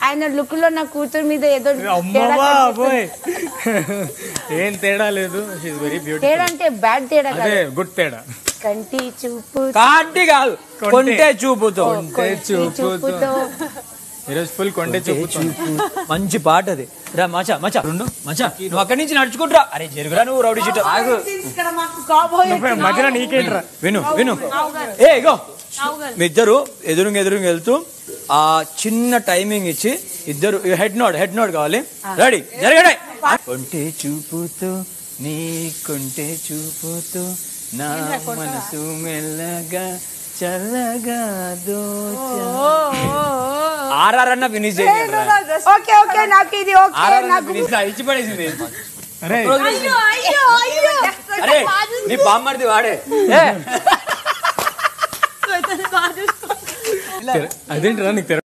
ఆయన లుక్ లో నా కూతురు మీద ఏదో అమ్మ తేడా బాబోయ్ ఏం తేడా లేదు షీఈ్ వెరీ తేడా బ్యూటిఫుల్ అంటే బ్యాడ్ తేడా అదే కాదు గుడ్ తేడా కంటి చూపు కాంటి కాదు కొంటే. కొంటే చూపుతో కొంటి చూపుతో ఈరోజు ఫుల్ కొంటే చూపుతుంది మంచి పాట అది రా మచా మచా రెండు మచా నువ్వు అక్కడి నుంచి నడుచుకుంటురా అరే జరుగురా నువ్వు రౌడీ షీట్ ఆగు ఇక్కడ మాకు కాబోయే నువ్వే మధ్యలో నీకేంట్రా విను విను ఏ ఇగో మీ ఇద్దరు ఎదురుగా ఎదురుగా వెళ్తూ ఆ చిన్న టైమింగ్ ఇచ్చి ఇద్దరు హెడ్ నోడ్ హెడ్ నోడ్ కావాలి రెడీ జరగడే కొంటే చూపుతూ నీ కొంటే చూపుతూ నా మనసు మెల్లగా చల్లగా దోచా ఆర్ఆర్ అన్న ఫినిష్ చేయండి ఓకే ఓకే నాకు ఇది ఓకే ఆర్ఆర్ అన్న నాకు ఫినిష్ ఇచ్చి పడేసింది అరే అయ్యో అయ్యో అయ్యో అరే నీ బామ్మర్ది వాడే ఏ బాగా చూసుకో అదేంట్రా నీకు తెర-